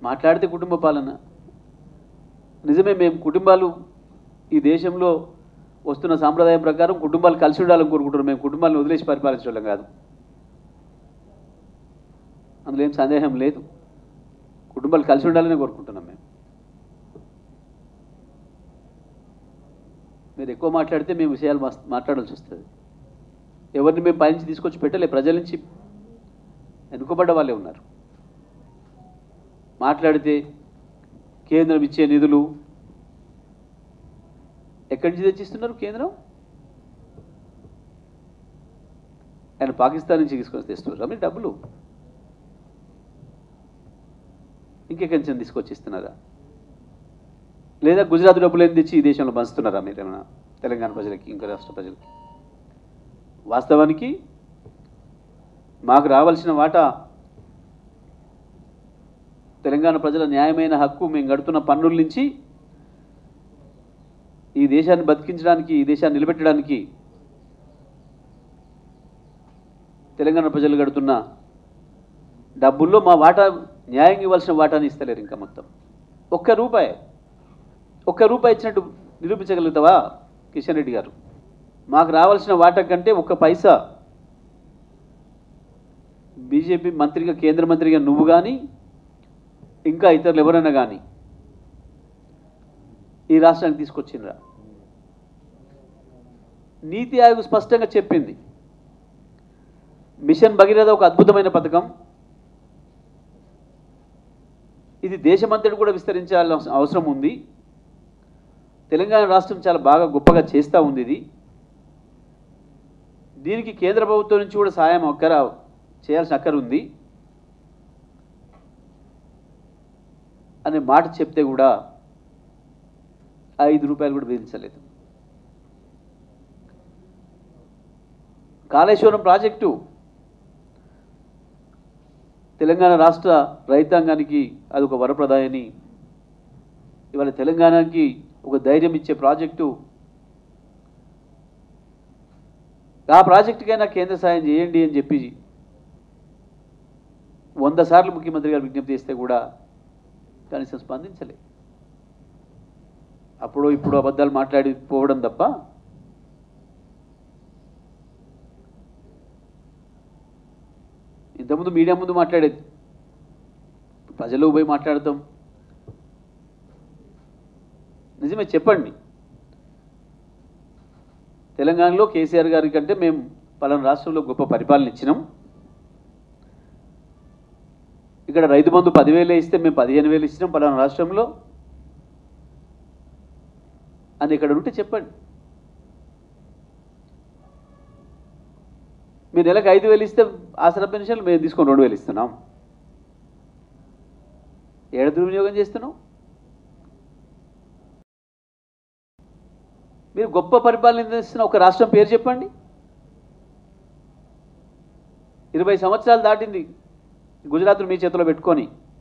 మాట్లాడితే కుటుంబ పాలన నిజమే మేము కుటుంబాలు ఈ దేశంలో వస్తున్న సాంప్రదాయం ప్రకారం కుటుంబాలు కలిసి ఉండాలని కోరుకుంటున్నాం మేము కుటుంబాలను వదిలేసి పరిపాలించడం కాదు అందులో ఏం సందేహం లేదు కుటుంబాలు కలిసి ఉండాలని కోరుకుంటున్నాం మేము మీరు ఎక్కువ మాట్లాడితే మేము విషయాలు మస్త్ మాట్లాడాల్సి వస్తుంది ఎవరిని మేము పైనుంచి తీసుకొచ్చి పెట్టలే ప్రజల నుంచి ఎన్నుకోబడ్డ వాళ్ళే ఉన్నారు మాట్లాడితే కేంద్రం ఇచ్చే నిధులు ఎక్కడి నుంచి తెచ్చిస్తున్నారు కేంద్రం ఆయన పాకిస్తాన్ నుంచి తీసుకొని తెస్తున్నారు మీరు డబ్బులు ఇంకెక్కడి నుంచి తీసుకొచ్చి ఇస్తున్నారా లేదా గుజరాత్ డబ్బులు ఏం తెచ్చి ఈ దేశంలో పంచుతున్నారా మీరు ఏమైనా తెలంగాణ ప్రజలకి ఇంకా రాష్ట్ర ప్రజలకి వాస్తవానికి మాకు రావాల్సిన వాటా తెలంగాణ ప్రజల న్యాయమైన హక్కు మేము గడుతున్న పన్నుల నుంచి ఈ దేశాన్ని బతికించడానికి ఈ దేశాన్ని నిలబెట్టడానికి తెలంగాణ ప్రజలు గడుతున్న డబ్బుల్లో మా వాటా న్యాయంగా ఇవ్వాల్సిన వాటాని ఇస్తలేరు ఇంకా మొత్తం ఒక్క రూపాయి ఒక్క రూపాయి ఇచ్చినట్టు నిరూపించగలుగుతావా కిషన్ రెడ్డి గారు మాకు రావాల్సిన వాటా కంటే ఒక్క పైసా బీజేపీ మంత్రిగా కేంద్ర మంత్రిగా నువ్వు కానీ ఇంకా ఇతరులు ఎవరైనా కానీ ఈ రాష్ట్రానికి తీసుకొచ్చిండ్రా నీతి ఆయోగ్ స్పష్టంగా చెప్పింది మిషన్ భగీరథ ఒక అద్భుతమైన పథకం ఇది దేశమంతటి కూడా విస్తరించాల్సిన అవసరం ఉంది తెలంగాణ రాష్ట్రం చాలా బాగా గొప్పగా చేస్తూ ఉంది ఇది దీనికి కేంద్ర ప్రభుత్వం నుంచి కూడా సాయం అక్కర చేయాల్సిన అక్కర ఉంది అనే మాట చెప్తే కూడా ఐదు రూపాయలు కూడా వేధించలేదు కాళేశ్వరం ప్రాజెక్టు తెలంగాణ రాష్ట్ర రైతాంగానికి అదొక వరప్రదాయని ఇవాళ తెలంగాణకి ఒక ధైర్యం ఇచ్చే ప్రాజెక్టు ఆ ప్రాజెక్టుకైనా కేంద్ర సాయం చేయండి అని చెప్పి వంద సార్లు ముఖ్యమంత్రి గారు విజ్ఞప్తి చేస్తే కూడా కనీసం స్పందించలే అప్పుడు ఇప్పుడు అబద్ధాలు మాట్లాడి పోవడం తప్ప ఇంతకుముందు మీడియా ముందు మాట్లాడేది ప్రజలు పోయి మాట్లాడతాం నిజమే చెప్పండి తెలంగాణలో కేసీఆర్ గారి కంటే మేము పలానా రాష్ట్రంలో గొప్ప పరిపాలన ఇచ్చినాం ఇక్కడ రైతు బంధు పదివేలే ఇస్తే మేము పదిహేను వేలు ఇచ్చినాం పలానా రాష్ట్రంలో అని ఇక్కడ ఉంటే చెప్పండి మీరు నెలకు ఐదు వేలు ఇస్తే ఆసరా పెన్షన్లు మేము తీసుకొని రెండు వేలు ఇస్తున్నాం ఏడ దుర్వినియోగం చేస్తున్నాం మీరు గొప్ప పరిపాలన ఇస్తున్న ఒక రాష్ట్రం పేరు చెప్పండి ఇరవై సంవత్సరాలు దాటింది గుజరాత్ను మీ చేతిలో పెట్టుకొని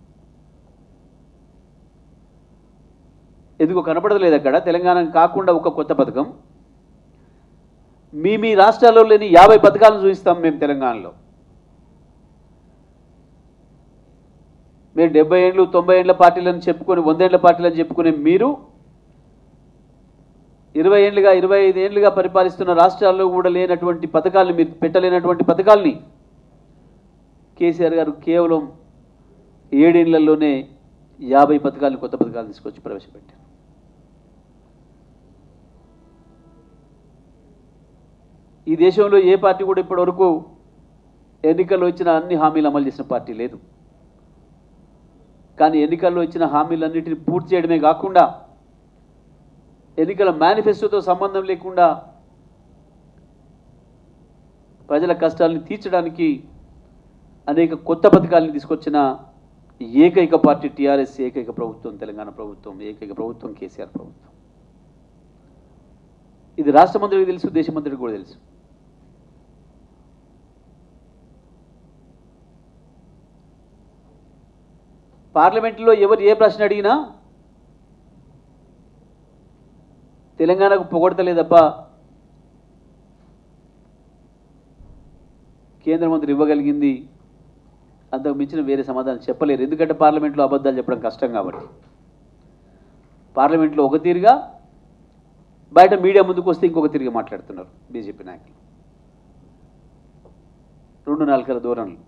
ఎందుకో కనపడలేదు అక్కడ తెలంగాణ కాకుండా ఒక కొత్త పథకం మీ మీ రాష్ట్రాల్లో లేని యాభై పథకాలను చూపిస్తాం మేము తెలంగాణలో మీరు డెబ్బై ఏళ్ళు తొంభై ఏళ్ళ పార్టీలను చెప్పుకొని వందేళ్ల పార్టీలను చెప్పుకునే మీరు ఇరవై ఏళ్ళుగా ఇరవై ఐదు ఏళ్ళుగా పరిపాలిస్తున్న రాష్ట్రాల్లో కూడా లేనటువంటి పథకాలను మీరు పెట్టలేనటువంటి పథకాల్ని కేసీఆర్ గారు కేవలం ఏడేళ్లలోనే యాభై పథకాలను కొత్త పథకాలు తీసుకొచ్చి ప్రవేశపెట్టారు ఈ దేశంలో ఏ పార్టీ కూడా ఇప్పటివరకు ఎన్నికల్లో ఇచ్చిన అన్ని హామీలు అమలు చేసిన పార్టీ లేదు కానీ ఎన్నికల్లో ఇచ్చిన హామీలన్నింటినీ పూర్తి చేయడమే కాకుండా ఎన్నికల మేనిఫెస్టోతో సంబంధం లేకుండా ప్రజల కష్టాలను తీర్చడానికి అనేక కొత్త పథకాలను తీసుకొచ్చిన ఏకైక పార్టీ టీఆర్ఎస్ ఏకైక ప్రభుత్వం తెలంగాణ ప్రభుత్వం ఏకైక ప్రభుత్వం కేసీఆర్ ప్రభుత్వం ఇది రాష్ట్ర మంత్రికి తెలుసు దేశమంత్రికి కూడా తెలుసు పార్లమెంట్లో ఎవరు ఏ ప్రశ్న అడిగినా తెలంగాణకు పొగడతలేదప్ప కేంద్ర మంత్రి ఇవ్వగలిగింది అంతకు మించిన వేరే సమాధానం చెప్పలేరు ఎందుకంటే పార్లమెంట్లో అబద్ధాలు చెప్పడం కష్టం కాబట్టి పార్లమెంట్లో ఒక తీరుగా బయట మీడియా ముందుకు వస్తే ఇంకొక తిరిగి మాట్లాడుతున్నారు బీజేపీ నాయకులు రెండు నాలుగల దూరంలో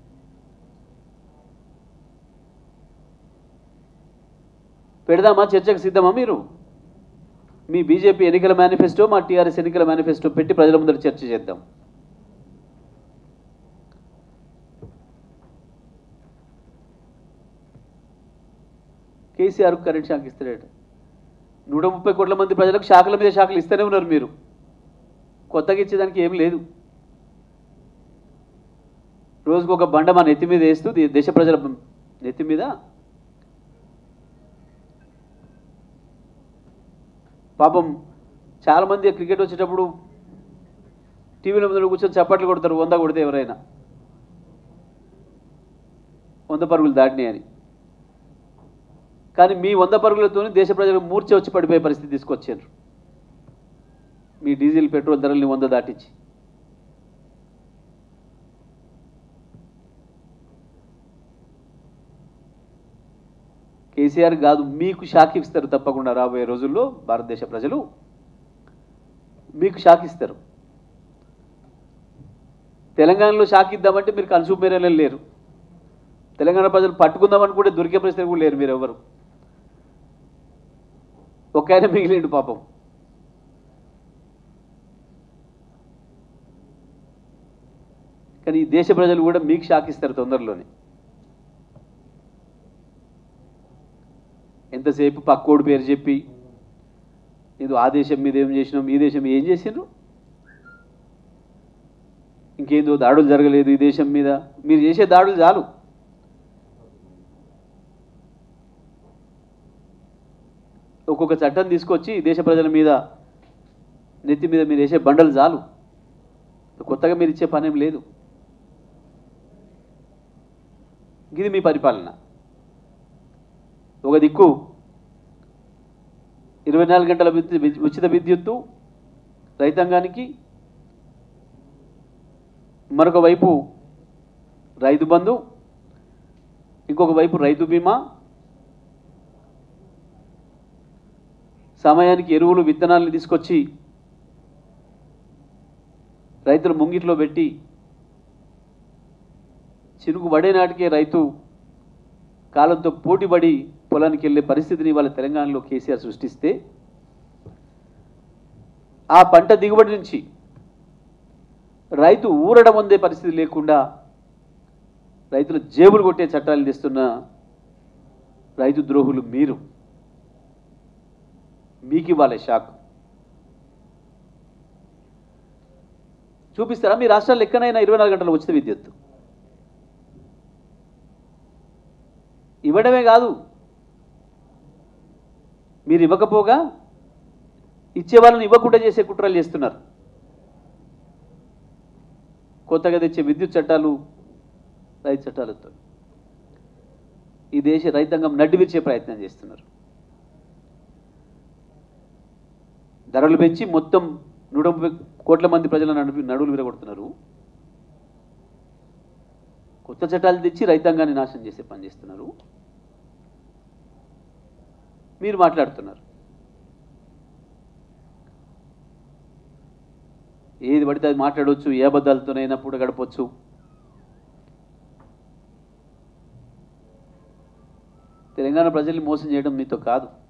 పెడదామా చర్చకు సిద్ధమా మీరు మీ బీజేపీ ఎన్నికల మేనిఫెస్టో మా టీఆర్ఎస్ ఎన్నికల మేనిఫెస్టో పెట్టి ప్రజల ముందర చర్చ చేద్దాం కేసీఆర్ కరెంట్ షాక్ ఇస్తాడట నూట ముప్పై కోట్ల మంది ప్రజలకు శాఖల మీద శాఖలు ఇస్తూనే ఉన్నారు మీరు కొత్తగా ఇచ్చేదానికి ఏం లేదు రోజుకు ఒక బండ మా నెత్తి మీద వేస్తూ దే- దేశ ప్రజల నెత్తి మీద పాపం చాలామంది క్రికెట్ వచ్చేటప్పుడు టీవీల ముందు కూర్చొని చప్పట్లు కొడతారు వంద కొడితే ఎవరైనా వంద పరుగులు దాటినాయి అని కానీ మీ వంద పరుగులతో దేశ ప్రజలకు మూర్ఛ వచ్చి పడిపోయే పరిస్థితి తీసుకొచ్చారు మీ డీజిల్ పెట్రోల్ ధరల్ని వంద దాటించి కేసీఆర్ కాదు మీకు షాక్ ఇస్తారు తప్పకుండా రాబోయే రోజుల్లో భారతదేశ ప్రజలు మీకు షాక్ ఇస్తారు తెలంగాణలో షాక్ ఇద్దామంటే మీరు కన్సూమర్ ఏరియాలో లేరు తెలంగాణ ప్రజలు పట్టుకుందామని కూడా దొరికే పరిస్థితి కూడా లేరు మీరు ఎవరు ఒక ఆయన మిగిలిండు పాపం కానీ ఈ దేశ ప్రజలు కూడా మీకు షాక్ ఇస్తారు తొందరలోనే ఎంతసేపు పక్కోడు పేరు చెప్పి ఏదో ఆ దేశం మీద ఏం చేసినాం ఈ దేశం ఏం చేసిండ్రు ఇంకేందో దాడులు జరగలేదు ఈ దేశం మీద మీరు చేసే దాడులు చాలు ఒక్కొక్క చట్టం తీసుకొచ్చి దేశ ప్రజల మీద నెత్తి మీద మీరు వేసే బండలు చాలు కొత్తగా మీరు ఇచ్చే పనేం లేదు ఇది మీ పరిపాలన ఒక దిక్కు ఇరవై నాలుగు గంటల విద్యు- ఉచిత విద్యుత్తు రైతాంగానికి మరొక వైపు రైతు బంధు ఇంకొక వైపు రైతు బీమా సమయానికి ఎరువులు విత్తనాలను తీసుకొచ్చి రైతులు ముంగిట్లో పెట్టి చినుకు పడే నాటికే రైతు కాలంతో పోటీపడి పొలానికి వెళ్ళే పరిస్థితిని వాళ్ళ తెలంగాణలో కేసీఆర్ సృష్టిస్తే ఆ పంట దిగుబడి నుంచి రైతు ఊరడం అందే పరిస్థితి లేకుండా రైతులు జేబులు కొట్టే చట్టాలు తెస్తున్న రైతు ద్రోహులు మీరు మీకు ఇవ్వాలి షాక్ చూపిస్తారా మీ రాష్ట్రాల్లో ఎక్కడైనా ఇరవై నాలుగు గంటల ఉచిత విద్యుత్ ఇవ్వడమే కాదు మీరు ఇవ్వకపోగా ఇచ్చే వాళ్ళని ఇవ్వకుండా చేసే కుట్రలు చేస్తున్నారు కొత్తగా తెచ్చే విద్యుత్ చట్టాలు రైతు చట్టాలతో ఈ దేశ రైతాంగం నడ్డివిర్చే ప్రయత్నం చేస్తున్నారు ధరలు పెంచి మొత్తం నూట ముప్పై కోట్ల మంది ప్రజల నడుపు నడువులు విరగొడుతున్నారు కొత్త చట్టాలు తెచ్చి రైతాంగాన్ని నాశనం చేసే పని చేస్తున్నారు మీరు మాట్లాడుతున్నారు ఏది పడితే అది మాట్లాడవచ్చు ఏ అబద్ధాలతోనైనా పూట గడపవచ్చు తెలంగాణ ప్రజల్ని మోసం చేయడం మీతో కాదు